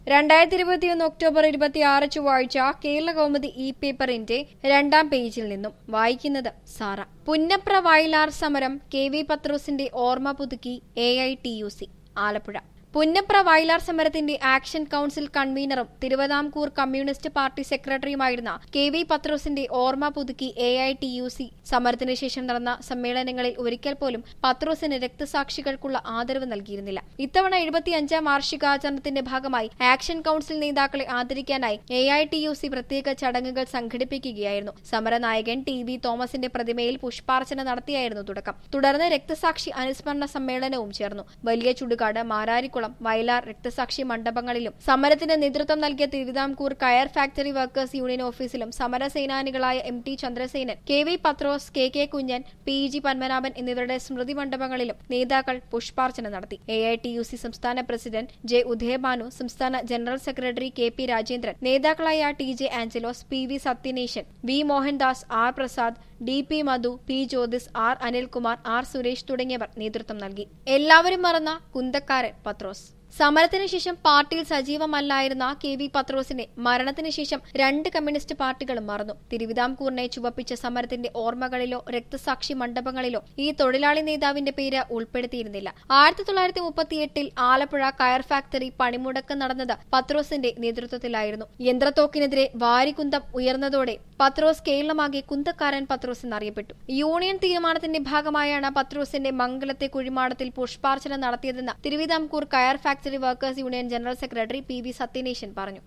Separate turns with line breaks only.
രണ്ടായിരത്തി ഇരുപത്തിയൊന്ന് ഒക്ടോബർ ഇരുപത്തിയാറ് ചൊവ്വാഴ്ച കേരള കൗമുദി ഇ പേപ്പറിന്റെ രണ്ടാം പേജിൽ നിന്നും വായിക്കുന്നത് സാറ പുന്നപ്ര വയലാർ സമരം കെ വി പത്രോസിന്റെ ഓർമ്മ പുതുക്കി A I T U C Alappuzha Punnapra Vayalar സമരത്തിന്റെ ആക്ഷൻ കൌൺസിൽ കൺവീനറും തിരുവിതാംകൂർ കമ്മ്യൂണിസ്റ്റ് പാർട്ടി സെക്രട്ടറിയുമായിരുന്ന കെ വി പത്രോസിന്റെ ഓർമ്മ പുതുക്കി A I T U C സമരത്തിന് ശേഷം നടന്ന സമ്മേളനങ്ങളിൽ ഒരിക്കൽ പോലും പത്രോസിന് രക്തസാക്ഷികൾക്കുള്ള ആദരവ് നൽകിയിരുന്നില്ല ഇത്തവണ എഴുപത്തിയഞ്ചാം വാർഷികാചരണത്തിന്റെ ഭാഗമായി ആക്ഷൻ കൌൺസിൽ നേതാക്കളെ ആദരിക്കാനായി A I T U C പ്രത്യേക ചടങ്ങുകൾ സംഘടിപ്പിക്കുകയായിരുന്നു സമരനായകൻ ടി വി തോമസിന്റെ പ്രതിമയിൽ പുഷ്പാർച്ചന നടത്തിയായിരുന്നു തുടക്കം തുടർന്ന് രക്തസാക്ഷി അനുസ്മരണ സമ്മേളനവും ചേർന്നു വലിയ ചുടുകാട് മാരാരിക്കുളം വയലാർ രക്തസാക്ഷി മണ്ഡപങ്ങളിലും സമരത്തിന് നേതൃത്വം നൽകിയ Thiruvithamkoor coir factory workers union ഓഫീസിലും സമരസേനാനികളായ M T Chandrasenan K V Pathrose K K Kunjan P G Padmanabhan എന്നിവരുടെ സ്മൃതി മണ്ഡപങ്ങളിലും നേതാക്കൾ പുഷ്പാർച്ചന നടത്തി A I T U C സംസ്ഥാന പ്രസിഡന്റ് ജെ ഉദയഭാനു സംസ്ഥാന general secretary K P Rajendran നേതാക്കളായ T J Anchalose P V Sathyanesan V Mohandas R Prasad D P Madhu P Jyothis R Anilkumar R Suresh തുടങ്ങിയവർ നേതൃത്വം നൽകി എല്ലാവരും മറന്ന കുന്തക്കാരൻ പത്രോസ് സമരത്തിന് ശേഷം പാർട്ടിയിൽ സജീവമല്ലായിരുന്ന കെ വി പത്രോസിനെ മരണത്തിന് ശേഷം രണ്ട് കമ്മ്യൂണിസ്റ്റ് പാർട്ടികളും മറന്നു തിരുവിതാംകൂറിനെ ചുവപ്പിച്ച സമരത്തിന്റെ ഓർമ്മകളിലോ രക്തസാക്ഷി മണ്ഡപങ്ങളിലോ ഈ തൊഴിലാളി നേതാവിന്റെ പേര് ഉൾപ്പെടുത്തിയിരുന്നില്ല ആയിരത്തി തൊള്ളായിരത്തി മുപ്പത്തിയെട്ടിൽ ആലപ്പുഴ കയർ ഫാക്ടറി പണിമുടക്ക് നടന്നത് പത്രോസിന്റെ നേതൃത്വത്തിലായിരുന്നു യന്ത്രത്തോക്കിനെതിരെ വാരികുന്തം ഉയർന്നതോടെ പത്രോസ് കേരളമാകെ കുന്തക്കാരൻ പത്രോസ് എന്നറിയപ്പെട്ടു യൂണിയൻ തീരുമാനത്തിന്റെ ഭാഗമായാണ് പത്രോസിന്റെ മംഗലത്തെ കുഴിമാടത്തിൽ പുഷ്പാർച്ചന നടത്തിയതെന്ന് Thiruvithamkoor coir factory workers union general secretary P V Sathyanesan പറഞ്ഞു